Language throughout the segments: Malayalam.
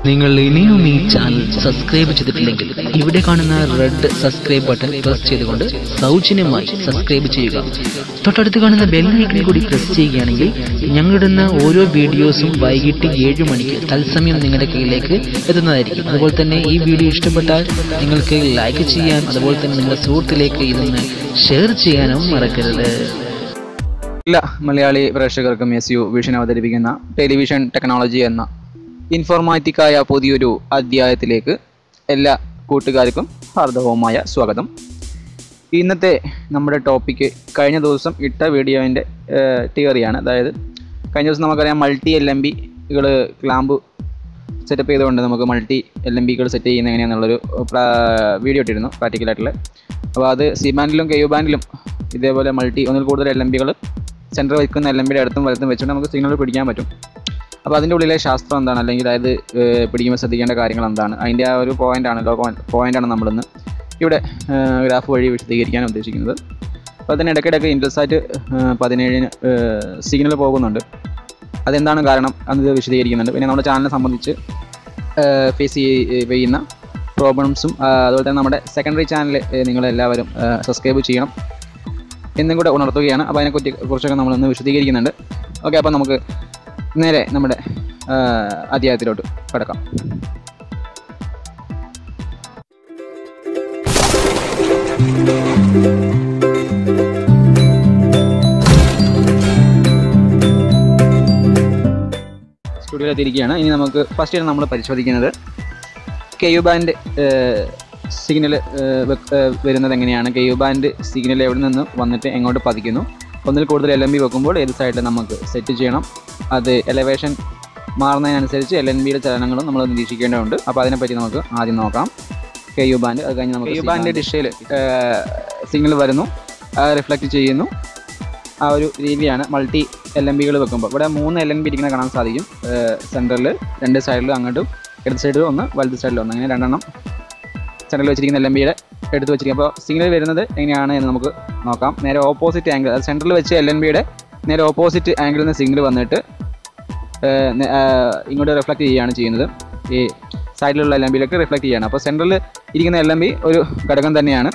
നിങ്ങൾ ഇനിയും ഈ ചാനൽ സബ്സ്ക്രൈബ് ചെയ്തിട്ടില്ലെങ്കിൽ ഇവിടെ കാണുന്ന റെഡ് സബ്സ്ക്രൈബ് ബട്ടൺ പ്രസ് ചെയ്തുകൊണ്ട് സൗജന്യമായി സബ്സ്ക്രൈബ് ചെയ്യുക തൊട്ടടുത്ത് കാണുന്ന ബെല്ലൈക്കൺ കൂടി പ്രസ് ചെയ്യുകയാണെങ്കിൽ ഞങ്ങളിടുന്ന ഓരോ വീഡിയോസും വൈകിട്ട് ഏഴ് മണിക്ക് തത്സമയം നിങ്ങളുടെ കയ്യിലേക്ക് എത്തുന്നതായിരിക്കും അതുപോലെ തന്നെ ഈ വീഡിയോ ഇഷ്ടപ്പെട്ടാൽ നിങ്ങൾക്ക് ലൈക്ക് ചെയ്യാൻ അതുപോലെ തന്നെ നിങ്ങളുടെ സുഹൃത്തിലേക്ക് ഇതൊന്ന് ഷെയർ ചെയ്യാനും മറക്കരുത് എല്ലാ മലയാളി പ്രേക്ഷകർക്കും എസ് യു വിഷൻ അവതരിപ്പിക്കുന്ന ടെലിവിഷൻ ടെക്നോളജി എന്ന ഇൻഫോർമാറ്റിക്കായ പുതിയൊരു അധ്യായത്തിലേക്ക് എല്ലാ കൂട്ടുകാർക്കും ഹാർദവമായ സ്വാഗതം ഇന്നത്തെ നമ്മുടെ ടോപ്പിക്ക് കഴിഞ്ഞ ദിവസം ഇട്ട വീഡിയോൻ്റെ തിയറിയാണ് അതായത് കഴിഞ്ഞ ദിവസം നമുക്കറിയാം മൾട്ടി എൽ എം ബികൾ ക്ലാമ്പ് സെറ്റപ്പ് ചെയ്തുകൊണ്ട് നമുക്ക് മൾട്ടി എൽ എം ബികൾ സെറ്റ് ചെയ്യുന്ന എങ്ങനെയാണെന്നുള്ളൊരു വീഡിയോ ഇട്ടിരുന്നു പ്രാക്ടിക്കലായിട്ടുള്ള അപ്പോൾ അത് സി ബാൻഡിലും കെ യു ബാൻഡിലും ഇതേപോലെ മൾട്ടി ഒന്നിൽ കൂടുതൽ എൽ എം ബികൾ സെൻറ്റർ വയ്ക്കുന്ന എൽ എം ബിയുടെ അടുത്തും വലത്തും വെച്ചുകൊണ്ട് നമുക്ക് സിഗ്നൽ പിടിക്കാൻ പറ്റും അപ്പോൾ അതിൻ്റെ ഉള്ളിലെ ശാസ്ത്രം എന്താണ് അല്ലെങ്കിൽ അതായത് ഏഹ്, പിടിക്കുമ്പോൾ ശ്രദ്ധിക്കേണ്ട കാര്യങ്ങൾ എന്താണ് അതിൻ്റെ ആ ഒരു പോയിൻ്റാണ് ലോ പോയിൻ്റാണ് നമ്മളിന്ന് ഇവിടെ ഗ്രാഫ് വഴി വിശദീകരിക്കാൻ ഉദ്ദേശിക്കുന്നത് അപ്പോൾ അതിന് ഇടയ്ക്കിടയ്ക്ക് ഇൻട്രസാറ്റ് പതിനേഴിന് സിഗ്നൽ പോകുന്നുണ്ട് അതെന്താണ് കാരണം അത് വിശദീകരിക്കുന്നുണ്ട് പിന്നെ നമ്മുടെ ചാനലിനെ സംബന്ധിച്ച് ഫേസ് ചെയ്യുന്ന പ്രോബ്ലംസും അതുപോലെ തന്നെ നമ്മുടെ സെക്കൻഡറി ചാനൽ നിങ്ങളെല്ലാവരും സബ്സ്ക്രൈബ് ചെയ്യണം എന്നും കൂടെ ഉണർത്തുകയാണ് അപ്പോൾ അതിനെക്കുറിച്ച് കുറിച്ചൊക്കെ നമ്മളിന്ന് വിശദീകരിക്കുന്നുണ്ട് ഓക്കെ അപ്പോൾ നമുക്ക് നേരെ നമ്മുടെ ആ, അധ്യായത്തിലോട്ട് കിടക്കാം സ്റ്റുഡിയോയിലെത്തിയിരിക്കുകയാണ് ഇനി നമുക്ക് ഫസ്റ്റ് നമ്മൾ പരിശോധിക്കുന്നത് കെ യു ബാൻഡ് സിഗ്നൽ വരുന്നത് എങ്ങനെയാണ് കെ യു ബാൻഡ് സിഗ്നൽ എവിടെ നിന്ന് വന്നിട്ട് എങ്ങോട്ട് പതിക്കുന്നു ഒന്നിൽ കൂടുതൽ എൽ എം ബി വെക്കുമ്പോൾ ഏത് സൈഡിൽ നമുക്ക് സെറ്റ് ചെയ്യണം അത് എലവേഷൻ മാറുന്നതിനനുസരിച്ച് എൽ എൻ ബിയുടെ ചലനങ്ങളും നമ്മൾ നിരീക്ഷിക്കേണ്ടതുണ്ട് അപ്പോൾ അതിനെപ്പറ്റി നമുക്ക് ആദ്യം നോക്കാം കെ യു ബാൻഡ് അത് കഴിഞ്ഞ് നമുക്ക് കെ യു ബാൻഡ് ഡിഷയിൽ സിഗ്നൽ വരുന്നു റിഫ്ലക്റ്റ് ചെയ്യുന്നു ആ ഒരു രീതിയാണ് മൾട്ടി എൽ എം ബികൾ വെക്കുമ്പോൾ ഇവിടെ മൂന്ന് എൽ എൻ ബി ഇരിക്കുന്ന കാണാൻ സാധിക്കും സെൻറ്ററിൽ രണ്ട് സൈഡിലും അങ്ങോട്ടും ഇടത് സൈഡിൽ ഒന്ന് വലത് സൈഡിൽ ഒന്ന് അങ്ങനെ രണ്ടെണ്ണം സെൻറ്ററിൽ വെച്ചിരിക്കുന്ന എൽ എം ബിയുടെ എടുത്ത് വെച്ചിരിക്കും അപ്പോൾ സിഗ്നൽ വരുന്നത് എങ്ങനെയാണ് എന്ന് നമുക്ക് നോക്കാം നേരെ ഓപ്പോസിറ്റ് ആംഗിൾ അത് സെൻറ്ററിൽ വെച്ച എൽ എൻ ബിയുടെ നേരെ ഓപ്പോസിറ്റ് ആംഗിളിൽ നിന്ന് സിഗ്നൽ വന്നിട്ട് ഏഹ്, നെ- ആഹ്, ഇങ്ങോട്ട് റിഫ്ലക്റ്റ് ചെയ്യുകയാണ് ചെയ്യുന്നത് ഈ സൈഡിലുള്ള എൽ എം ബിയിലേക്ക് റിഫ്ലക്റ്റ് ചെയ്യുകയാണ് അപ്പോൾ സെൻറ്ററിൽ ഇരിക്കുന്ന എൽ എം ബി ഒരു ഘടകം തന്നെയാണ്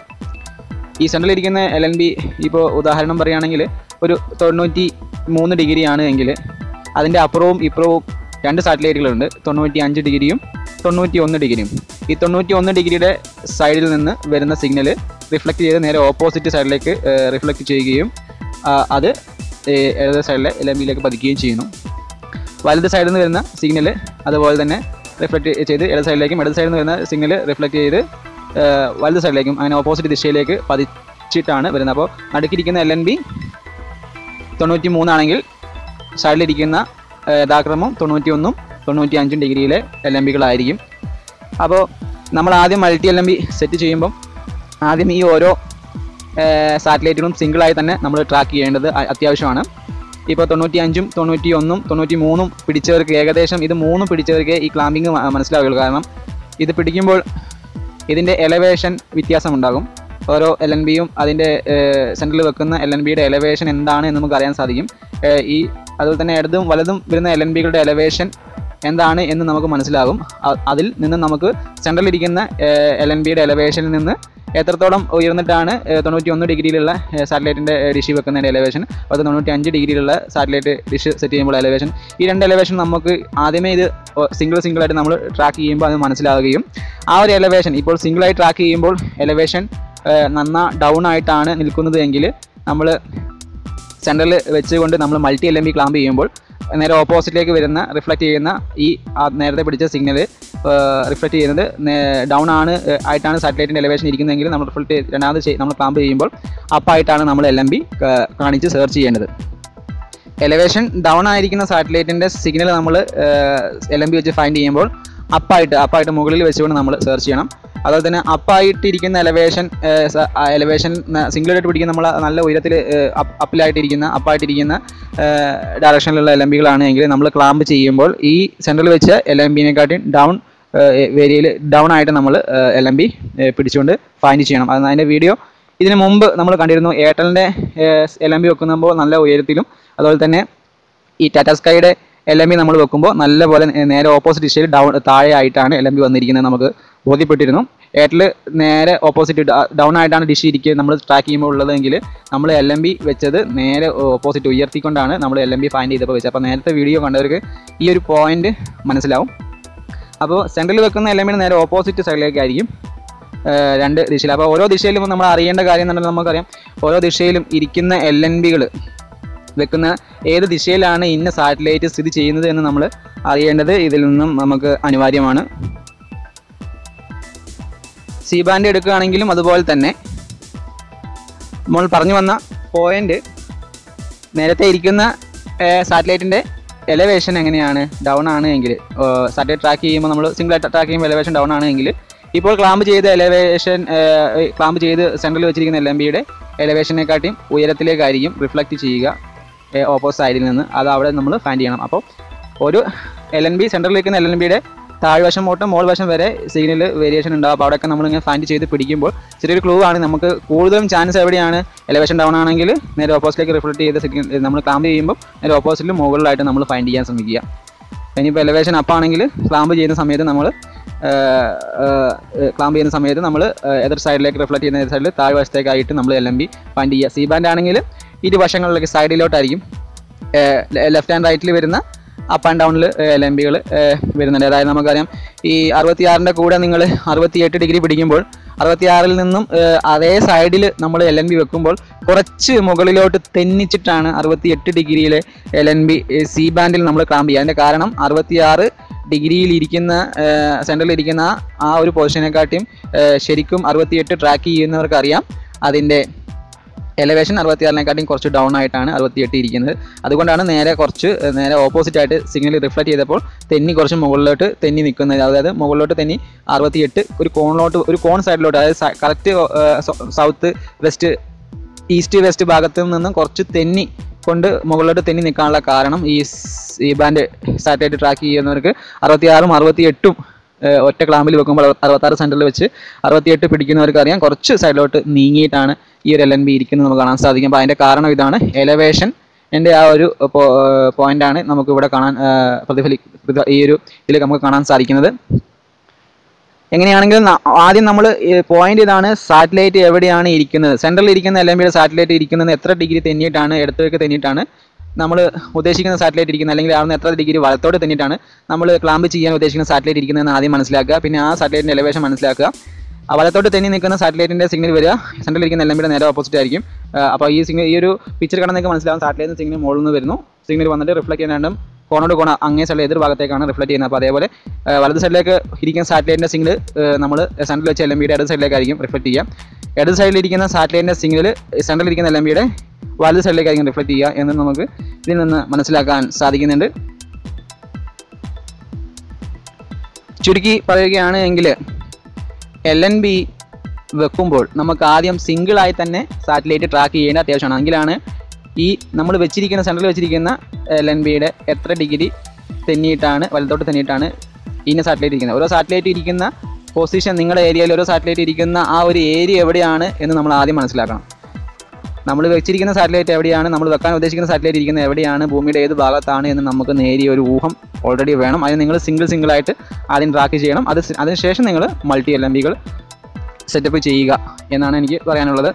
ഈ സെൻട്രൽ ഇരിക്കുന്ന എൽ എൻ ബി ഇപ്പോൾ ഉദാഹരണം പറയുകയാണെങ്കിൽ ഒരു തൊണ്ണൂറ്റി മൂന്ന് ഡിഗ്രി ആണ് എങ്കിൽ അതിൻ്റെ അപ്പുറവും ഇപ്പുറവും രണ്ട് സാറ്റലൈറ്റുകളുണ്ട് തൊണ്ണൂറ്റി അഞ്ച് ഡിഗ്രിയും തൊണ്ണൂറ്റി ഒന്ന് ഡിഗ്രിയും ഈ തൊണ്ണൂറ്റി ഒന്ന് ഡിഗ്രിയുടെ സൈഡിൽ നിന്ന് വരുന്ന സിഗ്നൽ റിഫ്ലക്റ്റ് ചെയ്ത് നേരെ ഓപ്പോസിറ്റ് സൈഡിലേക്ക് റിഫ്ലക്റ്റ് ചെയ്യുകയും ആ, അത് ഏഹ്, ഇടത് സൈഡിലെ എൽ എം ബിയിലേക്ക് പതിക്കുകയും ചെയ്യുന്നു വലത് സൈഡിൽ നിന്ന് വരുന്ന സിഗ്നൽ അതുപോലെ തന്നെ റിഫ്ലക്റ്റ് ചെയ്ത് ഇടത് സൈഡിലേക്കും ഇടത് സൈഡിൽ നിന്ന് വരുന്ന സിഗ്നൽ റിഫ്ലക്റ്റ് ചെയ്ത് ഏഹ്, വലത് സൈഡിലേക്കും അങ്ങനെ ഓപ്പോസിറ്റ് ദിശയിലേക്ക് പതിച്ചിട്ടാണ് വരുന്നത് അപ്പോൾ നടുക്കിരിക്കുന്ന എൽ എൻ ബി തൊണ്ണൂറ്റി മൂന്നാണെങ്കിൽ സൈഡിലിരിക്കുന്ന ഏഹ്, യഥാക്രമം തൊണ്ണൂറ്റി ഒന്നും തൊണ്ണൂറ്റി അഞ്ചും ഡിഗ്രിയിലെ എൽ എം ബികളായിരിക്കും അപ്പോൾ നമ്മൾ ആദ്യം multi L M B set ചെയ്യുമ്പം ആദ്യം ഈ ഓരോ സാറ്റലൈറ്റുകളും സിംഗിളായി തന്നെ നമ്മൾ ട്രാക്ക് ചെയ്യേണ്ടത് അ- അത്യാവശ്യമാണ് ഇപ്പോൾ തൊണ്ണൂറ്റി അഞ്ചും തൊണ്ണൂറ്റി ഒന്നും തൊണ്ണൂറ്റി മൂന്നും പിടിച്ചവർക്ക് ഏകദേശം ഇത് മൂന്നും പിടിച്ചവർക്ക് ഈ ക്ലാമ്പിങ് മനസ്സിലാവുകയുള്ളൂ കാരണം ഇത് പിടിക്കുമ്പോൾ ഇതിൻ്റെ എലവേഷൻ വ്യത്യാസമുണ്ടാകും ഓരോ എൽ എൻ ബിയും അതിൻ്റെ സെൻറ്ററിൽ വെക്കുന്ന എൽ എൻ ബിയുടെ എലവേഷൻ എന്താണ് എന്ന് നമുക്ക് അറിയാൻ സാധിക്കും ഏഹ് ഈ അതുപോലെ തന്നെ ഇടതും വലതും വരുന്ന എൽ എൻ ബികളുടെ എലവേഷൻ എന്താണ് എന്ന് നമുക്ക് മനസ്സിലാകും അ- അതിൽ നിന്ന് നമുക്ക് സെൻട്രലിരിക്കുന്ന എൽ എൻ ബിയുടെ എലവേഷനിൽ നിന്ന് എത്രത്തോളം ഉയർന്നിട്ടാണ് തൊണ്ണൂറ്റി ഒന്ന് ഡിഗ്രിയിലുള്ള സാറ്റലൈറ്റിൻ്റെ ഡിഷ് വെക്കുന്നതിൻ്റെ എലവേഷൻ അത് തൊണ്ണൂറ്റി അഞ്ച് ഡിഗ്രിയിലുള്ള സാറ്റലൈറ്റ് ഡിഷ് സെറ്റ് ചെയ്യുമ്പോൾ എലവേഷൻ ഈ രണ്ട് എലവേഷൻ നമുക്ക് ആദ്യമേ ഇത് സിംഗിൾ സിംഗിൾ ആയിട്ട് നമ്മൾ ട്രാക്ക് ചെയ്യുമ്പോൾ അത് മനസ്സിലാവുകയും ആ ഒരു എലവേഷൻ ഇപ്പോൾ സിംഗിളായി ട്രാക്ക് ചെയ്യുമ്പോൾ എലവേഷൻ നന്ന ഡൗൺ ആയിട്ടാണ് നിൽക്കുന്നത് എങ്കിൽ നമ്മൾ സെൻറ്ററിൽ വെച്ചുകൊണ്ട് നമ്മൾ multi L M B clamp ചെയ്യുമ്പോൾ നേരെ ഓപ്പോസിറ്റിലേക്ക് വരുന്ന റിഫ്ലക്റ്റ് ചെയ്യുന്ന ഈ ആ നേരത്തെ പിടിച്ച സിഗ്നൽ റിഫ്ലക്റ്റ് ചെയ്യുന്നത് ഡൗൺ ആണ് ഏഹ്, ആയിട്ടാണ് സാറ്റലൈറ്റിൻ്റെ എലവേഷൻ ഇരിക്കുന്നതെങ്കിൽ നമ്മൾ റിഫ്ലക്റ്റ് രണ്ടാമത് ചെയ്- നമ്മൾ ക്ലാമ്പ് ചെയ്യുമ്പോൾ അപ്പായിട്ടാണ് നമ്മൾ എൽ എം ബി കാണിച്ച് സെർച്ച് ചെയ്യേണ്ടത് എലവേഷൻ ഡൗൺ ആയിരിക്കുന്ന സാറ്റലൈറ്റിൻ്റെ സിഗ്നൽ നമ്മൾ എൽ എം ബി വെച്ച് ഫൈൻഡ് ചെയ്യുമ്പോൾ അപ്പായിട്ട് അപ്പായിട്ട് മുകളിൽ വെച്ചുകൊണ്ട് നമ്മൾ സെർച്ച് ചെയ്യണം അതുപോലെ തന്നെ അപ്പായിട്ടിരിക്കുന്ന എലവേഷൻ എലവേഷൻ സിംഗിളായിട്ട് പിടിക്കുന്ന നമ്മൾ നല്ല ഉയരത്തിൽ അപ്പിലായിട്ടിരിക്കുന്ന അപ്പായിട്ടിരിക്കുന്ന ഡയറക്ഷനിലുള്ള എൽ എം ബികളാണ് എങ്കിൽ നമ്മൾ ക്ലാമ്പ് ചെയ്യുമ്പോൾ ഈ സെൻട്രൽ വെച്ച് എൽ എം ബിനെക്കാട്ടിയും ഡൗൺ വേരിയയിൽ ഡൗൺ ആയിട്ട് നമ്മൾ എൽ എം ബി പിടിച്ചുകൊണ്ട് ഫൈൻഡ് ചെയ്യണം അത് അതിൻ്റെ വീഡിയോ ഇതിന് മുമ്പ് നമ്മൾ കണ്ടിരുന്നു എയർടെലിൻ്റെ എൽ എം ബി വെക്കുമ്പോൾ നല്ല ഉയരത്തിലും അതുപോലെ തന്നെ ഈ ടാറ്റ സ്കൈയുടെ എൽ എം ബി നമ്മൾ വെക്കുമ്പോൾ നല്ലപോലെ നേ- നേരെ ഓപ്പോസിറ്റ് ദിശയിൽ ഡൗൺ താഴെ ആയിട്ടാണ് എൽ എം ബി വന്നിരിക്കുന്നത് നമുക്ക് ബോധ്യപ്പെട്ടിരുന്നു എയർടെൽ നേരെ ഓപ്പോസിറ്റ് ഡൗൺ ആയിട്ടാണ് ഡിഷ് ഇരിക്കുക നമ്മൾ ട്രാക്ക് ചെയ്യുമ്പോൾ ഉള്ളതെങ്കിൽ നമ്മൾ എൽ എം ബി വെച്ചത് നേരെ ഓപ്പോസിറ്റ് ഉയർത്തിക്കൊണ്ടാണ് നമ്മൾ എൽ എം ബി ഫൈൻഡ് ചെയ്തപ്പോൾ വെച്ചത് അപ്പോൾ നേരത്തെ വീഡിയോ കണ്ടവർക്ക് ഈ ഒരു പോയിന്റ് മനസ്സിലാവും അപ്പോൾ സെൻട്രലിൽ വെക്കുന്ന എൽ എം ബിന് നേരെ ഓപ്പോസിറ്റ് സൈഡിലേക്കായിരിക്കും ഏഹ് രണ്ട് ദിശയിൽ അപ്പോൾ ഓരോ ദിശയിലും നമ്മൾ അറിയേണ്ട കാര്യം എന്നുണ്ടെങ്കിൽ നമുക്കറിയാം ഓരോ ദിശയിലും ഇരിക്കുന്ന എൽ എൻ ബികൾ വെക്കുന്ന ഏത് ദിശയിലാണ് ഇന്ന സാറ്റലൈറ്റ് സ്ഥിതി ചെയ്യുന്നത് എന്ന് നമ്മൾ അറിയേണ്ടത് ഇതിൽ നിന്നും നമുക്ക് അനിവാര്യമാണ് സി ബാൻഡ് എടുക്കുകയാണെങ്കിലും അതുപോലെ തന്നെ നമ്മൾ പറഞ്ഞു വന്ന പോയിന്റ് നേരത്തെ ഇരിക്കുന്ന സാറ്റലൈറ്റിൻ്റെ എലവേഷൻ എങ്ങനെയാണ് ഡൗൺ ആണ് എങ്കിൽ സാറ്റലൈറ്റ് ട്രാക്ക് ചെയ്യുമ്പോൾ നമ്മൾ സിംഗിൾ ട്രാക്ക് ചെയ്യുമ്പോൾ എലവേഷൻ ഡൗൺ ആണ് എങ്കിൽ ഇപ്പോൾ ക്ലാമ്പ് ചെയ്ത എലവേഷൻ ക്ലാമ്പ് ചെയ്ത് സെൻട്രലിൽ വെച്ചിരിക്കുന്ന എൽ എം ബിയുടെ എലവേഷനെക്കാട്ടിയും ഉയരത്തിലേക്കായിരിക്കും റിഫ്ലക്റ്റ് ചെയ്യുക ഓപ്പോസിറ്റ് സൈഡിൽ നിന്ന് അത് അവിടെ നമ്മൾ ഫൈൻഡ് ചെയ്യണം അപ്പോൾ ഒരു എൽ എൻ ബി സെൻട്രലിൽ നിൽക്കുന്ന എൽ എൻ ബിയുടെ താഴ്വശം തൊട്ട് മോൾ വശം വരെ സിഗ്നൽ വേരിയേഷൻ ഉണ്ടാവും അപ്പോൾ അവിടെയൊക്കെ നമ്മളിങ്ങനെ ഫൈൻഡ് ചെയ്ത് പിടിക്കുമ്പോൾ ചെറിയൊരു ക്ലൂ ആണ് നമുക്ക് കൂടുതലും ചാൻസ് എവിടെയാണ് എലവേഷൻ ഡൗൺ ആണെങ്കിൽ നേരെ ഓപ്പോസിറ്റിലേക്ക് റിഫ്ലക്ട് ചെയ്ത സിഗ്നൽ നമ്മൾ ക്ലാമ്പ് ചെയ്യുമ്പോൾ നേരെ ഓപ്പോസിറ്റിൽ മുകളിലായിട്ട് നമ്മൾ ഫൈൻഡ് ചെയ്യാൻ ശ്രമിക്കുക ഇനിയിപ്പോൾ എലവേഷൻ അപ്പ് ആണെങ്കിൽ ക്ലാമ്പ് ചെയ്യുന്ന സമയത്ത് നമ്മൾ ക്ലാമ്പ് ചെയ്യുന്ന സമയത്ത് നമ്മൾ എതിർ സൈഡിലേക്ക് റിഫ്ലക്ട് ചെയ്യുന്ന എതിർ സൈഡിൽ താഴ്വശത്തേക്കായിട്ട് നമ്മൾ എൽ എം ബി ഫൈൻഡ് ചെയ്യുക സി ബാൻഡ് ആണെങ്കിൽ ഇരുവശങ്ങളിലേക്ക് സൈഡിലോട്ടായിരിക്കും ലെഫ്റ്റ് ആൻഡ് റൈറ്റിൽ വരുന്ന അപ്പ് ആൻഡ് ഡൗണിൽ എൽ എം ബികൾ വരുന്നുണ്ട് അതായത് നമുക്കറിയാം ഈ അറുപത്തിയാറിൻ്റെ കൂടെ നിങ്ങൾ അറുപത്തിയെട്ട് ഡിഗ്രി പിടിക്കുമ്പോൾ അറുപത്തിയാറിൽ നിന്നും ഏഹ്, അതേ സൈഡിൽ നമ്മൾ എൽ എൻ ബി വെക്കുമ്പോൾ കുറച്ച് മുകളിലോട്ട് തെന്നിച്ചിട്ടാണ് അറുപത്തിയെട്ട് ഡിഗ്രിയിലെ എൽ എൻ ബി സി ബാൻഡിൽ നമ്മൾ ക്ലാമ്പ് ചെയ്യുക അതിൻ്റെ കാരണം അറുപത്തിയാറ് ഡിഗ്രിയിൽ ഇരിക്കുന്ന സെൻറ്ററിൽ ഇരിക്കുന്ന ആ ഒരു പൊസിഷനെക്കാട്ടിയും ഏഹ്, ശരിക്കും അറുപത്തിയെട്ട് ട്രാക്ക് ചെയ്യുന്നവർക്ക് അറിയാം അതിൻ്റെ എലവേഷൻ അറുപത്തിയാറിനെക്കാട്ടിയും കുറച്ച് ഡൗൺ ആയിട്ടാണ് അറുപത്തിയെട്ട് ഇരിക്കുന്നത് അതുകൊണ്ടാണ് നേരെ കുറച്ച് ഏഹ്, നേരെ ഓപ്പോസിറ്റ് ആയിട്ട് സിഗ്നൽ റിഫ്ലക്ട് ചെയ്തപ്പോൾ തെന്നി കുറച്ച് മുകളിലോട്ട് തെന്നി നിൽക്കുന്നത് അതായത് മുകളിലോട്ട് തെന്നി അറുപത്തിയെട്ട് ഒരു കോണിലോട്ട് ഒരു കോൺ സൈഡിലോട്ട് അതായത് correct south west east west ഭാഗത്ത് നിന്നും കുറച്ച് തെന്നി കൊണ്ട് മുകളിലോട്ട് തെന്നി നിൽക്കാനുള്ള കാരണം ഈ സ്- ഈ ബാൻഡ് സാറ്റലൈറ്റ് ട്രാക്ക് ചെയ്യുന്നവർക്ക് അറുപത്തിയാറും അറുപത്തിയെട്ടും ഏഹ്, ഒറ്റ ക്ലാമ്പിൽ വെക്കുമ്പോൾ അറുപത്താറ് സെൻറ്ററിൽ വെച്ച് അറുപത്തിയെട്ട് പിടിക്കുന്നവർക്ക് അറിയാം കുറച്ച് സൈഡിലോട്ട് നീങ്ങിയിട്ടാണ് ഈ ഒരു എൽ എൻ ബി ഇരിക്കുന്നത് നമുക്ക് കാണാൻ സാധിക്കും അപ്പോൾ അതിൻ്റെ കാരണം ഇതാണ് എലവേഷൻ എൻ്റെ ആ ഒരു പോയിന്റാണ് നമുക്ക് ഇവിടെ കാണാൻ ഏഹ്, പ്രതിഫലി പ്രതി- ഈ ഒരു ഇതിൽ നമുക്ക് കാണാൻ സാധിക്കുന്നത് എങ്ങനെയാണെങ്കിലും ന- ആദ്യം നമ്മൾ പോയിന്റ് ഇതാണ് സാറ്റലൈറ്റ് എവിടെയാണ് ഇരിക്കുന്നത് സെൻട്രലിൽ ഇരിക്കുന്ന എൽ എം ബിയുടെ സാറ്റലൈറ്റ് ഇരിക്കുന്നത് എത്ര ഡിഗ്രി തെന്നിയിട്ടാണ് ഇടത്തേക്ക് തെന്നിയിട്ടാണ് നമ്മൾ ഉദ്ദേശിക്കുന്ന സാറ്റലൈറ്റ് ഇരിക്കുന്നത് അല്ലെങ്കിൽ അവിടുന്ന് എത്ര ഡിഗ്രി വലത്തോട്ട് തെന്നിയിട്ടാണ് നമ്മൾ ക്ലാമ്പ് ചെയ്യാൻ ഉദ്ദേശിക്കുന്ന സാറ്റലൈറ്റ് ഇരിക്കുന്നതെന്ന് ആദ്യം മനസ്സിലാക്കുക പിന്നെ ആ സാറ്റലൈറ്റിൻ്റെ എലവേഷൻ മനസ്സിലാക്കുക ആ വലത്തോട്ട് തെന്നി നിൽക്കുന്ന സാറ്റലൈറ്റിൻ്റെ സിഗ്നൽ വരിക സെൻട്രലിൽ ഇരിക്കുന്ന എൽ എം ബിയുടെ നേരെ ഓപ്പോസിറ്റ് ആയിരിക്കും അപ്പോൾ ഈ സിഗ്നൽ ഈ ഒരു പിക്ചർ കാണുന്നതൊക്കെ മനസ്സിലാവും സാറ്റലൈറ്റിന് സിഗ്നൽ മുകളിൽ നിന്ന് വരുന്നു സിഗ്നൽ വന്നിട്ട് റിഫ്ലക്ട് ചെയ്യുന്ന രണ്ടും കോണോട് കോണ അങ്ങേ സൈഡിൽ എതിർ ഭാഗത്തേക്കാണ് റിഫ്ലക്ട് ചെയ്യുന്നത് അപ്പോൾ അതേപോലെ ആ, വലത് സൈഡിലേക്ക് ഇരിക്കുന്ന സാറ്റലൈറ്റിൻ്റെ സിഗ്നൽ നമ്മൾ സെൻട്രൽ വെച്ച് എൽ എം ബിയുടെ ഇടത് സൈഡിലേക്കായിരിക്കും റിഫ്ലക്ട് ചെയ്യുക ഇടത് സൈഡിൽ ഇരിക്കുന്ന സാറ്റലൈറ്റിൻ്റെ സിഗ്നൽ സെൻട്രലിൽ ഇരിക്കുന്ന എൽ എം ബിയുടെ വലത് സൈഡിലേക്കായിരിക്കും റിഫ്ലക്ട് ചെയ്യുക എന്ന് നമുക്ക് ഇതിൽ നിന്ന് മനസ്സിലാക്കാൻ സാധിക്കുന്നുണ്ട് ചുരുക്കി പറയുകയാണ് എങ്കിൽ എൽ എൻ ബി വെക്കുമ്പോൾ നമുക്ക് ആദ്യം സിംഗിളായി തന്നെ സാറ്റലൈറ്റ് ട്രാക്ക് ചെയ്യേണ്ട അത്യാവശ്യമാണ് എങ്കിലാണ് ഈ നമ്മൾ വെച്ചിരിക്കുന്ന സെൻട്രൽ വെച്ചിരിക്കുന്ന എൽ എൻ ബിയുടെ എത്ര ഡിഗ്രി തെന്നിയിട്ടാണ് വലത്തോട്ട് തെന്നിയിട്ടാണ് ഇന്ന സാറ്റലൈറ്റ് ഇരിക്കുന്നത് ഓരോ സാറ്റലൈറ്റ് ഇരിക്കുന്ന പൊസിഷൻ നിങ്ങളുടെ ഏരിയയിൽ ഓരോ സാറ്റലൈറ്റ് ഇരിക്കുന്ന ആ ഒരു ഏരിയ എവിടെയാണ് എന്ന് നമ്മൾ ആദ്യം മനസ്സിലാക്കണം നമ്മൾ വെച്ചിരിക്കുന്ന സാറ്റലൈറ്റ് എവിടെയാണ് നമ്മൾ വെക്കാൻ ഉദ്ദേശിക്കുന്ന സാറ്റലൈറ്റ് ഇരിക്കുന്നത് എവിടെയാണ് ഭൂമിയുടെ ഏത് ഭാഗത്താണ് എന്ന് നമുക്ക് നേരിയ ഒരു ഊഹം ഓൾറെഡി വേണം അതിന് നിങ്ങൾ സിംഗിൾ സിംഗിൾ ആയിട്ട് ആദ്യം ട്രാക്ക് ചെയ്യണം അത് സി- അതിനുശേഷം നിങ്ങൾ മൾട്ടി എൽ എം ബികൾ സെറ്റപ്പ് ചെയ്യുക എന്നാണ് എനിക്ക് പറയാനുള്ളത്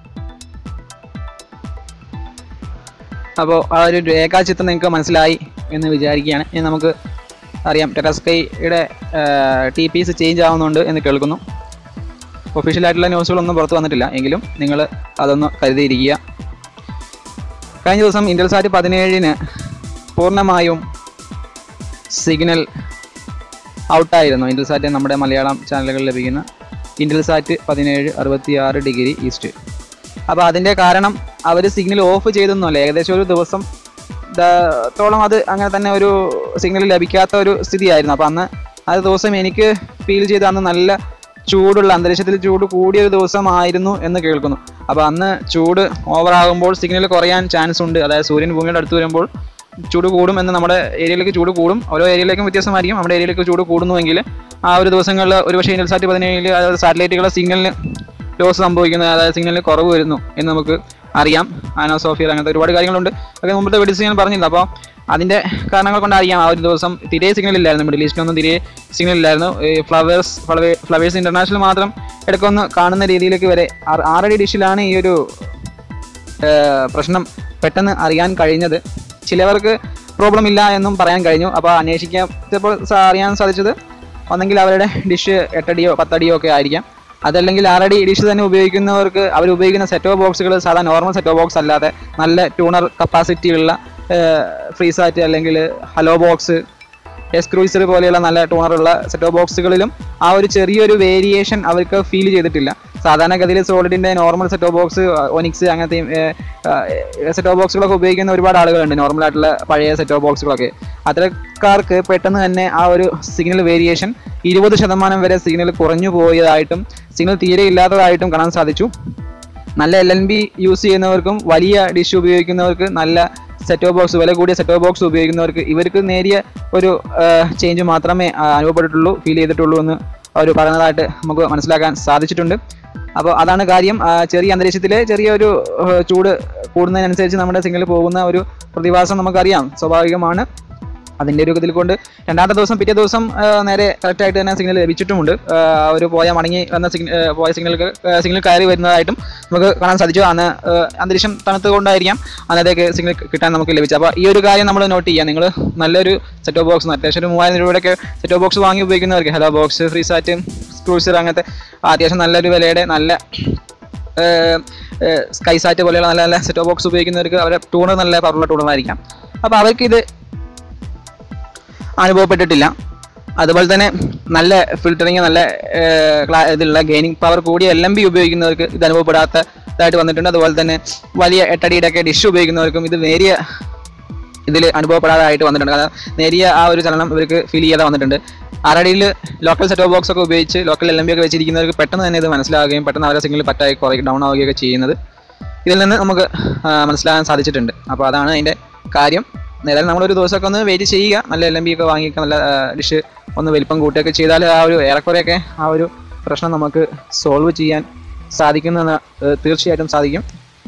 അപ്പോൾ ആ ഒരു രേഖാചിത്രം നിങ്ങൾക്ക് മനസ്സിലായി എന്ന് വിചാരിക്കുകയാണ് ഇനി നമുക്ക് അറിയാം ടെറസ്കൈയുടെ ടി പി എസ് ചേഞ്ച് ആവുന്നുണ്ട് എന്ന് കേൾക്കുന്നു ഒഫീഷ്യലായിട്ടുള്ള ന്യൂസുകളൊന്നും പുറത്ത് വന്നിട്ടില്ല എങ്കിലും നിങ്ങൾ അതൊന്ന് കരുതിയിരിക്കുക കഴിഞ്ഞ ദിവസം ഇന്റൽസാറ്റ് പതിനേഴിന് പൂർണ്ണമായും സിഗ്നൽ ഔട്ടായിരുന്നു ഇന്റൽസാറ്റ് നമ്മുടെ മലയാളം ചാനലുകളിൽ ലഭിക്കുന്ന ഇന്റൽസാറ്റ് പതിനേഴ് അറുപത്തിയാറ് ഡിഗ്രി ഈസ്റ്റ് അപ്പോൾ അതിൻ്റെ കാരണം അവർ സിഗ്നൽ ഓഫ് ചെയ്തൊന്നുമല്ല ഏകദേശം ഒരു ദിവസം ദ- ത്തോളം അത് അങ്ങനെ തന്നെ ഒരു സിഗ്നൽ ലഭിക്കാത്ത ഒരു സ്ഥിതിയായിരുന്നു അപ്പോൾ അന്ന് ആ ദിവസം എനിക്ക് ഫീൽ ചെയ്ത അന്ന് നല്ല ചൂടുള്ള അന്തരീക്ഷത്തിൽ ചൂട് കൂടിയ ഒരു ദിവസമായിരുന്നു എന്ന് കേൾക്കുന്നു അപ്പോൾ അന്ന് ചൂട് ഓവറാകുമ്പോൾ സിഗ്നൽ കുറയാൻ ചാൻസ് ഉണ്ട് അതായത് സൂര്യൻ ഭൂമിയുടെ അടുത്ത് വരുമ്പോൾ ചൂട് കൂടും എന്ന് നമ്മുടെ ഏരിയയിലേക്ക് ചൂട് കൂടും ഓരോ ഏരിയയിലേക്കും വ്യത്യാസമായിരിക്കും നമ്മുടെ ഏരിയയിലേക്ക് ചൂട് കൂടുന്നുവെങ്കിൽ ആ ഒരു ദിവസങ്ങളിൽ ഒരുപക്ഷെ ഇന്റൽസാറ്റ് പതിനേഴിൽ അതായത് സാറ്റലൈറ്റുകളെ സിഗ്നലിന് ലോസ് സംഭവിക്കുന്നത് അതായത് സിഗ്നലിന് കുറവ് വരുന്നു എന്ന് നമുക്ക് അറിയാം ആനോസോഫിയർ അങ്ങനത്തെ ഒരുപാട് കാര്യങ്ങളുണ്ട് അതൊക്കെ മുമ്പത്തെ വീഡിയോസ് ഞാൻ പറഞ്ഞില്ല അപ്പോൾ അതിൻ്റെ കാരണങ്ങൾ കൊണ്ടായിരിക്കാം ആ ഒരു ദിവസം തിരെ സിഗ്നൽ ഇല്ലായിരുന്നു മിഡിൽ ഈസ്റ്റിനൊന്നും തിരെ സിഗ്നൽ ഇല്ലായിരുന്നു ഫ്ലവേഴ്സ് ഫ്ലവേഴ്സ് ഇൻ്റർനാഷണൽ മാത്രം ഇടയ്ക്കൊന്ന് കാണുന്ന രീതിയിലേക്ക് വരെ ആറ് ആറടി ഡിഷിലാണ് ഈ ഒരു ഏഹ് പ്രശ്നം പെട്ടെന്ന് അറിയാൻ കഴിഞ്ഞത് ചിലവർക്ക് പ്രോബ്ലം ഇല്ല എന്നും പറയാൻ കഴിഞ്ഞു അപ്പോൾ അന്വേഷിക്കപ്പോൾ സ- അറിയാൻ സാധിച്ചത് ഒന്നെങ്കിൽ അവരുടെ ഡിഷ് എട്ടടിയോ പത്തടിയോ ഒക്കെ ആയിരിക്കാം അതല്ലെങ്കിൽ ആറടി ഡിഷ് തന്നെ ഉപയോഗിക്കുന്നവർക്ക് അവർ ഉപയോഗിക്കുന്ന സെറ്റോ ബോക്സുകൾ സാധാ നോർമൽ സെറ്റോ ബോക്സ് അല്ലാതെ നല്ല ട്യൂണർ കപ്പാസിറ്റി ഉള്ള ഫ്രീസാറ്റ് അല്ലെങ്കിൽ ഹലോ ബോക്സ് എസ് ക്രൂയിസർ പോലെയുള്ള നല്ല ടൂണറുള്ള സെറ്റോ ബോക്സുകളിലും ആ ഒരു ചെറിയൊരു വേരിയേഷൻ അവർക്ക് ഫീൽ ചെയ്തിട്ടില്ല സാധാരണഗതിയിൽ സോളിഡിൻ്റെ നോർമൽ സെറ്റോ ബോക്സ് ഒനിക്സ് അങ്ങനത്തെ സെറ്റോ ബോക്സുകളൊക്കെ ഉപയോഗിക്കുന്ന ഒരുപാട് ആളുകളുണ്ട് നോർമൽ ആയിട്ടുള്ള പഴയ സെറ്റോ ബോക്സുകളൊക്കെ അത്തരക്കാർക്ക് പെട്ടെന്ന് തന്നെ ആ ഒരു സിഗ്നൽ വേരിയേഷൻ ഇരുപത് ശതമാനം വരെ സിഗ്നൽ കുറഞ്ഞു പോയതായിട്ടും സിഗ്നൽ തീരെ ഇല്ലാത്തതായിട്ടും കാണാൻ സാധിച്ചു നല്ല എൽ എൻ ബി യൂസ് ചെയ്യുന്നവർക്കും വലിയ ഡിഷ് ഉപയോഗിക്കുന്നവർക്ക് നല്ല സെറ്റോ ബോക്സ് വില കൂടിയ സെറ്റോ ബോക്സ് ഉപയോഗിക്കുന്നവർക്ക് ഇവർക്ക് നേരിയ ഒരു ചേഞ്ച് മാത്രമേ ആ, അനുഭവപ്പെട്ടിട്ടുള്ളൂ ഫീൽ ചെയ്തിട്ടുള്ളൂ എന്ന് അവർ പറഞ്ഞതായിട്ട് നമുക്ക് മനസ്സിലാക്കാൻ സാധിച്ചിട്ടുണ്ട് അപ്പോൾ അതാണ് കാര്യം ആ, ചെറിയ അന്തരീക്ഷത്തിൽ ചെറിയൊരു ആ, ചൂട് കൂടുന്നതിനനുസരിച്ച് നമ്മുടെ സിഗ്നൽ പോകുന്ന ഒരു പ്രതിഭാസം നമുക്കറിയാം സ്വാഭാവികമാണ് അതിൻ്റെ ഒരു ഇതിൽ കൊണ്ട് രണ്ടാമത്തെ ദിവസം പിറ്റേ ദിവസം ആ, നേരെ കറക്റ്റായിട്ട് തന്നെ സിഗ്നൽ ലഭിച്ചിട്ടുമുണ്ട് ആ, ഒരു പോയ മടങ്ങി വന്ന സിഗ്നൽ പോയ സിഗ്നൽ സിഗ്നൽ കയറി വരുന്നതായിട്ടും നമുക്ക് കാണാൻ സാധിച്ചു അന്ന് ആ, അന്തരീക്ഷം തണുത്ത് കൊണ്ടായിരിക്കാം അന്നത്തേക്ക് സിഗ്നൽ കിട്ടാൻ നമുക്ക് ലഭിച്ചത് അപ്പോൾ ഈ ഒരു കാര്യം നമ്മൾ നോട്ട് ചെയ്യുക നിങ്ങൾ നല്ലൊരു സെറ്റോ ബോക്സ് അത്യാവശ്യം ഒരു മൂവായിരം രൂപയുടെയൊക്കെ സെറ്റോ ബോക്സ് വാങ്ങി ഉപയോഗിക്കുന്നവർക്ക് hello box free sat cruiser അങ്ങനത്തെ അത്യാവശ്യം നല്ലൊരു വിലയുടെ നല്ല സ്കൈ സാറ്റ് പോലെയുള്ള നല്ല നല്ല സെറ്റോ ബോക്സ് ഉപയോഗിക്കുന്നവർക്ക് അവരുടെ ടൂണർ നല്ല പവറുള്ള ടൂണറായിരിക്കാം അപ്പോൾ അവർക്ക് ഇത് അനുഭവപ്പെട്ടിട്ടില്ല അതുപോലെ തന്നെ നല്ല ഫിൽറ്ററിങ് നല്ല ഏർ, ക്ലാ- ഇതിലുള്ള ഗെയിനിങ് പവർ കൂടിയ എൽ എം ബി ഉപയോഗിക്കുന്നവർക്ക് ഇത് അനുഭവപ്പെടാത്തതായിട്ട് വന്നിട്ടുണ്ട് അതുപോലെ തന്നെ വലിയ എട്ടടിയുടെ ഒക്കെ ഡിഷ് ഉപയോഗിക്കുന്നവർക്കും ഇത് നേരിയ ഇതിൽ അനുഭവപ്പെടാതായിട്ട് വന്നിട്ടുണ്ട് കാരണം നേരിയ ആ ഒരു ചലനം ഇവർക്ക് ഫീൽ ചെയ്യാതെ വന്നിട്ടുണ്ട് ആറടിയിൽ ലോക്കൽ സെറ്റോ ബോക്സ് ഒക്കെ ഉപയോഗിച്ച് ലോക്കൽ എൽ എം ബി ഒക്കെ വെച്ചിരിക്കുന്നവർക്ക് പെട്ടെന്ന് തന്നെ ഇത് മനസ്സിലാവുകയും പെട്ടെന്ന് അവരുടെ സിഗ്നൽ പറ്റായി കുറേ ഡൗൺ ആവുകയൊക്കെ ചെയ്യുന്നത് ഇതിൽ നിന്ന് നമുക്ക് ആ, മനസ്സിലാകാൻ സാധിച്ചിട്ടുണ്ട് അപ്പോൾ അതാണ് അതിൻ്റെ കാര്യം ഏതായാലും നമ്മളൊരു ദിവസമൊക്കെ ഒന്ന് വെയിറ്റ് ചെയ്യുക നല്ല എൽ എം ബി ഒക്കെ വാങ്ങിക്കുക നല്ല ഡിഷ് ഒന്ന് വലിപ്പം കൂട്ടുകയൊക്കെ ചെയ്താൽ ആ ഒരു ഏറെക്കുറെയൊക്കെ ആ ഒരു പ്രശ്നം നമുക്ക് സോൾവ് ചെയ്യാൻ സാധിക്കുമെന്ന് ഏഹ്, തീർച്ചയായിട്ടും സാധിക്കും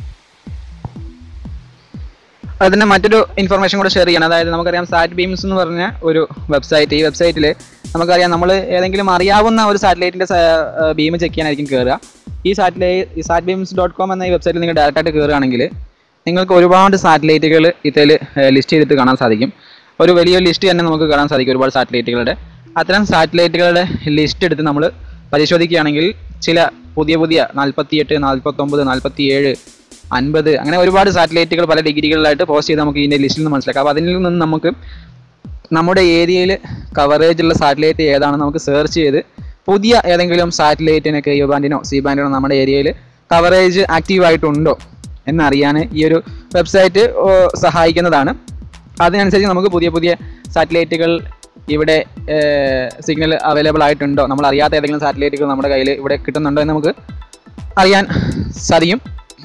അതിന് മറ്റൊരു ഇൻഫർമേഷൻ കൂടെ ഷെയർ ചെയ്യണം അതായത് നമുക്കറിയാം സാറ്റ് ബീംസ് എന്ന് പറഞ്ഞ ഒരു വെബ്സൈറ്റ് ഈ വെബ്സൈറ്റിൽ നമുക്കറിയാം നമ്മൾ ഏതെങ്കിലും അറിയാവുന്ന ഒരു സാറ്റലൈറ്റിൻ്റെ ബീം ചെക്ക് ചെയ്യാനായിരിക്കും കയറുക ഈ സാറ്റലൈറ്റ് ഈ സാറ്റ് ബീംസ് ഡോട്ട് കോം എന്ന ഈ വെബ്സൈറ്റിൽ നിങ്ങൾ ഡയറക്റ്റായിട്ട് കയറുകയാണെങ്കിൽ നിങ്ങൾക്ക് ഒരുപാട് സാറ്റലൈറ്റുകൾ ഇതിൽ ലിസ്റ്റ് ചെയ്തിട്ട് കാണാൻ സാധിക്കും ഒരു വലിയ ലിസ്റ്റ് തന്നെ നമുക്ക് കാണാൻ സാധിക്കും ഒരുപാട് സാറ്റലൈറ്റുകളുടെ അത്തരം സാറ്റലൈറ്റുകളുടെ ലിസ്റ്റ് എടുത്ത് നമ്മൾ പരിശോധിക്കുകയാണെങ്കിൽ ചില പുതിയ പുതിയ നാൽപ്പത്തിയെട്ട് നാൽപ്പത്തൊമ്പത് നാൽപ്പത്തിയേഴ് അൻപത് അങ്ങനെ ഒരുപാട് സാറ്റലൈറ്റുകൾ പല ഡിഗ്രികളിലായിട്ട് പോസ്റ്റ് ചെയ്ത് നമുക്ക് ഇതിൻ്റെ ലിസ്റ്റിൽ നിന്ന് മനസ്സിലാക്കാം അപ്പോൾ അതിൽ നിന്ന് നമുക്ക് നമ്മുടെ ഏരിയയിൽ കവറേജ് ഉള്ള സാറ്റലൈറ്റ് ഏതാണെന്ന് നമുക്ക് സെർച്ച് ചെയ്ത് പുതിയ ഏതെങ്കിലും സാറ്റലൈറ്റിനൊക്കെ യു ബാൻഡിനോ സി ബാൻഡിനോ നമ്മുടെ ഏരിയയിൽ കവറേജ് ആക്റ്റീവ് ആയിട്ടുണ്ടോ എന്നറിയാൻ ഈ ഒരു വെബ്സൈറ്റ് സഹായിക്കുന്നതാണ് അതിനനുസരിച്ച് നമുക്ക് പുതിയ പുതിയ സാറ്റലൈറ്റുകൾ ഇവിടെ സിഗ്നൽ അവൈലബിൾ ആയിട്ടുണ്ടോ നമ്മൾ അറിയാത്ത ഏതെങ്കിലും സാറ്റലൈറ്റുകൾ നമ്മുടെ കയ്യിൽ ഇവിടെ കിട്ടുന്നുണ്ടോ എന്ന് നമുക്ക് അറിയാൻ സാധിക്കും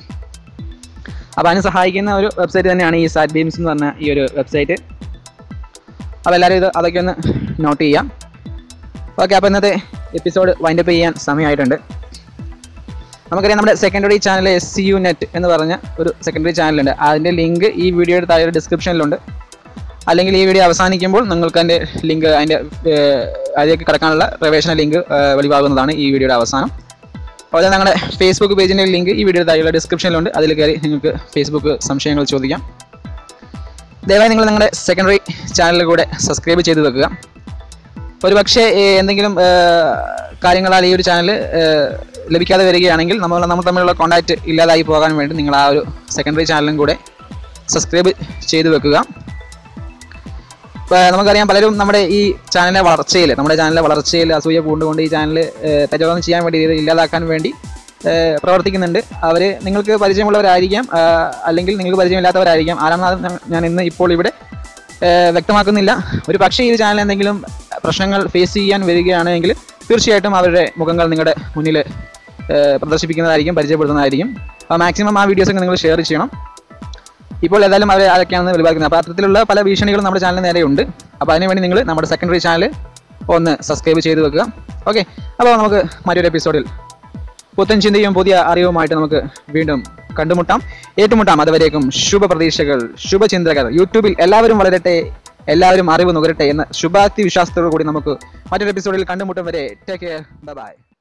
അപ്പോൾ അതിന് സഹായിക്കുന്ന ഒരു വെബ്സൈറ്റ് തന്നെയാണ് ഈ സാറ്റ് ബീംസ് എന്ന് പറഞ്ഞ ഈ ഒരു വെബ്സൈറ്റ് അപ്പോൾ എല്ലാവരും ഇത് അതൊക്കെ ഒന്ന് നോട്ട് ചെയ്യാം ഓക്കെ അപ്പോൾ ഇന്നത്തെ എപ്പിസോഡ് വൈൻഡപ്പ് ചെയ്യാൻ സമയമായിട്ടുണ്ട് നമുക്കറിയാം നമ്മുടെ secondary channel S C U net എന്ന് പറഞ്ഞ ഒരു സെക്കൻഡറി ചാനലുണ്ട് അതിൻ്റെ ലിങ്ക് ഈ വീഡിയോയുടെ താഴെ ഡിസ്ക്രിപ്ഷനിലുണ്ട് അല്ലെങ്കിൽ ഈ വീഡിയോ അവസാനിക്കുമ്പോൾ നിങ്ങൾക്ക് അതിൻ്റെ ലിങ്ക് അതിൻ്റെ അതിലേക്ക് കിടക്കാനുള്ള പ്രവേശന ലിങ്ക് വെളിവാകുന്നതാണ് ഈ വീഡിയോയുടെ അവസാനം അതുപോലെ ഞങ്ങളുടെ ഫേസ്ബുക്ക് പേജിൻ്റെ ലിങ്ക് ഈ വീഡിയോ താഴെയുള്ള ഡിസ്ക്രിപ്ഷനിലുണ്ട് അതിൽ കയറി നിങ്ങൾക്ക് ഫേസ്ബുക്ക് സംശയങ്ങൾ ചോദിക്കാം ദയവായി നിങ്ങൾ നിങ്ങളുടെ സെക്കൻഡറി ചാനലിൽ കൂടെ സബ്സ്ക്രൈബ് ചെയ്ത് വെക്കുക ഒരു പക്ഷേ ഏഹ്, എന്തെങ്കിലും ഏഹ്, കാര്യങ്ങളാൽ ഈ ഒരു ചാനൽ ലഭിക്കാതെ വരികയാണെങ്കിൽ നമ്മൾ നമ്മൾ തമ്മിലുള്ള കോൺടാക്റ്റ് ഇല്ലാതായി പോകാൻ വേണ്ടി നിങ്ങൾ ആ ഒരു സെക്കൻഡറി ചാനലും കൂടെ സബ്സ്ക്രൈബ് ചെയ്ത് വെക്കുക ഇപ്പൊ നമുക്കറിയാം പലരും നമ്മുടെ ഈ ചാനലിന്റെ വളർച്ചയിൽ നമ്മുടെ ചാനലിന്റെ വളർച്ചയിൽ അസൂയ പൂണ്ടുകൊണ്ട് ഈ ചാനൽ തെറ്റോളം ചെയ്യാൻ വേണ്ടി ഇത് ഇല്ലാതാക്കാൻ വേണ്ടി ഏഹ്, പ്രവർത്തിക്കുന്നുണ്ട് അവർ നിങ്ങൾക്ക് പരിചയമുള്ളവരായിരിക്കാം ആഹ്, അല്ലെങ്കിൽ നിങ്ങൾക്ക് പരിചയമില്ലാത്തവരായിരിക്കാം ആരാണെന്ന് ഞാൻ- ഞാൻ ഇന്ന് ഇപ്പോൾ ഇവിടെ ഏഹ്, വ്യക്തമാക്കുന്നില്ല ഒരു പക്ഷേ ഈ ചാനൽ എന്തെങ്കിലും പ്രശ്നങ്ങൾ ഫേസ് ചെയ്യാൻ വരികയാണെങ്കിൽ തീർച്ചയായിട്ടും അവരുടെ മുഖങ്ങൾ നിങ്ങളുടെ മുന്നിൽ ഏഹ്, പ്രദർശിപ്പിക്കുന്നതായിരിക്കും പരിചയപ്പെടുത്തുന്നതായിരിക്കും അപ്പോൾ മാക്സിമം ആ വീഡിയോസൊക്കെ നിങ്ങൾ ഷെയർ ചെയ്യണം ഇപ്പോൾ ഏതായാലും അവർ അതൊക്കെയാണെന്ന് വെളിവാക്കുന്നത് അപ്പോൾ അത്തരത്തിലുള്ള പല ഭീഷണികളും നമ്മുടെ ചാനലിന് നേരെയുണ്ട് അപ്പോൾ അതിനുവേണ്ടി നിങ്ങൾ നമ്മുടെ സെക്കൻഡറി ചാനൽ ഒന്ന് സബ്സ്ക്രൈബ് ചെയ്ത് വെക്കുക ഓക്കെ അപ്പോൾ നമുക്ക് മറ്റൊരു എപ്പിസോഡിൽ പുത്തൻ ചിന്തയും പുതിയ അറിവുമായിട്ട് നമുക്ക് വീണ്ടും കണ്ടുമുട്ടാം ഏറ്റുമുട്ടാം അതുവരേക്കും ശുഭപ്രതീക്ഷകൾ ശുഭചിന്തകർ യൂട്യൂബിൽ എല്ലാവരും വളരട്ടെ എല്ലാവരും അറിവ് നുകരട്ടെ എന്ന ശുഭാപ്തി വിശ്വാസത്തോടു കൂടി നമുക്ക് മറ്റൊരു എപ്പിസോഡിൽ കണ്ടുമുട്ടും വരെ ടേക്ക് കെയർ ബൈ